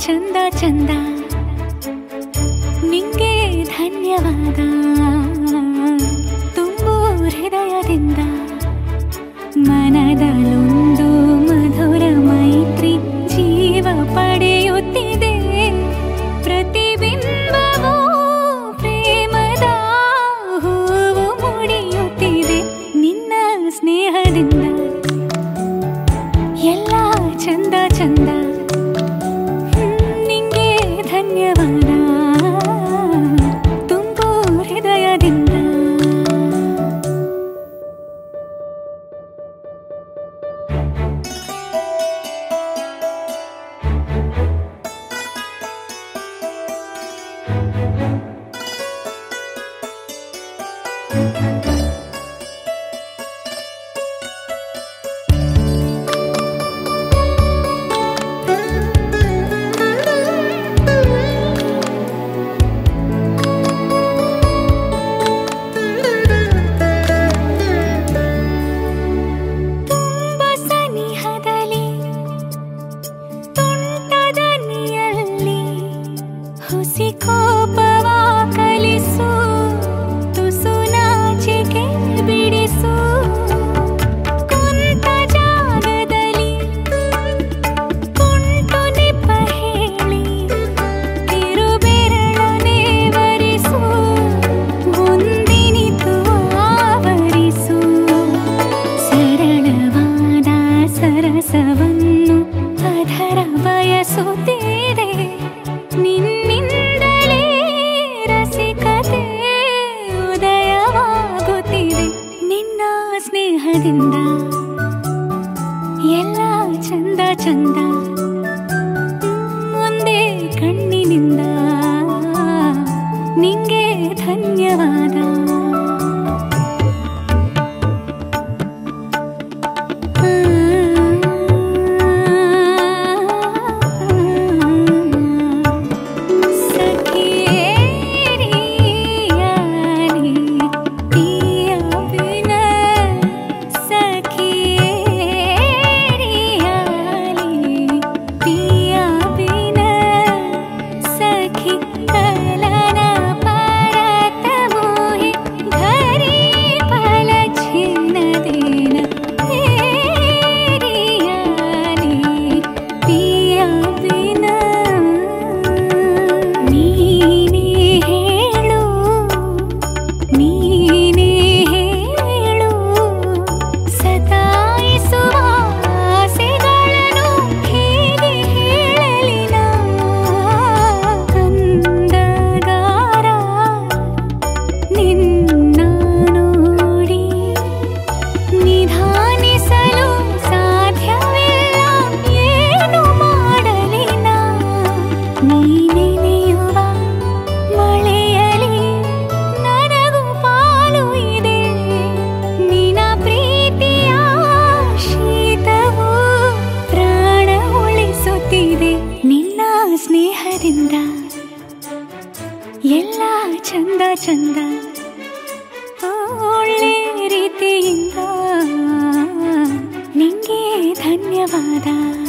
ಚಂದ ಚಂದ ನಿಂಗೆ ಧನ್ಯವಾದ ತುಂಬು ಹೃದಯದಿಂದ ಮನದಲ್ಲೊಂದು ಮಧುರ ಮೈತ್ರಿ ಜೀವ ಪಡೆಯುತ್ತಿದೆ ಪ್ರತಿಬಿಂಬವೂ ಪ್ರೇಮದ ಹೂವು ಮುಡಿಯುತ್ತಿದೆ ನಿನ್ನ ಸ್ನೇಹದಿಂದ ಎಲ್ಲ ಚಂದ ಚಂದ ಹ್ಮ್, ನಿಂಗೆ ಧನ್ಯವಾದ ತುಂಬು ಹೃದಯದಿಂದ ತುಂಬ ಸನಿಹದಲ್ಲಿ ತುಂಟದ ನಿಯಲ್ಲಿ ಹುಸಿ ಕೋಪವ ಕಲಿಸು ತುಸು ನಾಚಿಕೆ ಬಿಡಿಸು ಕುಂತ ಜಾಗದಲ್ಲಿ ಕುಂಟು ನೆಪ ಹೇಳಿ ತಿರುಬೆರಳನೆ ವರಿಸು ಮುಂದಿನಿತು ಆವರಿಸು ಸರಳವಾದ ಸರಸವನ್ನು ಅಧರ ಬಯಸುತ್ತಿದೆ ನಿನ್ನಿಂದಲೇ ರಸಿಕತೆ ಉದಯವಾಗುತ್ತಿದೆ ನಿನ್ನ ಸ್ನೇಹದಿಂದ ಎಲ್ಲ ಚಂದ ಚಂದ ಒಂದೇ ಕಣ್ಣಿನಿಂದ ನಿಂಗೆ ಧನ್ಯವಾದ ನೀನೇ ಹೇಳು ನೀನೇ ಹೇಳು ಸತಾಯಿಸುವ ಆಸೆಗಳನ್ನು ಹೇಗೆ ಹೇಳಲಿ ನಾ ಕಂದಗಾರ ನಿನ್ನ ನೋಡಿ ನಿಧಾನಿಸಲು ಸಾಧ್ಯವಿಲ್ಲ ಏನು ಮಾಡಲಿ ನಾ ನೀನೆನೆಯುವ ಮಳೆಯಲಿ ನನಗೂ ಪಾಲು ಇದೆ ನಿನ ಪ್ರೀತಿಯ ಶೀತವು ಪ್ರಾಣ ಉಳಿಸುತ್ತಿದೆ ನಿನ್ನ ಸ್ನೇಹದಿಂದ ಎಲ್ಲ ಚಂದ ಚಂದ ಒಳ್ಳೆ ರೀತಿಯಿಂದ ನಿಂಗೆ ಧನ್ಯವಾದ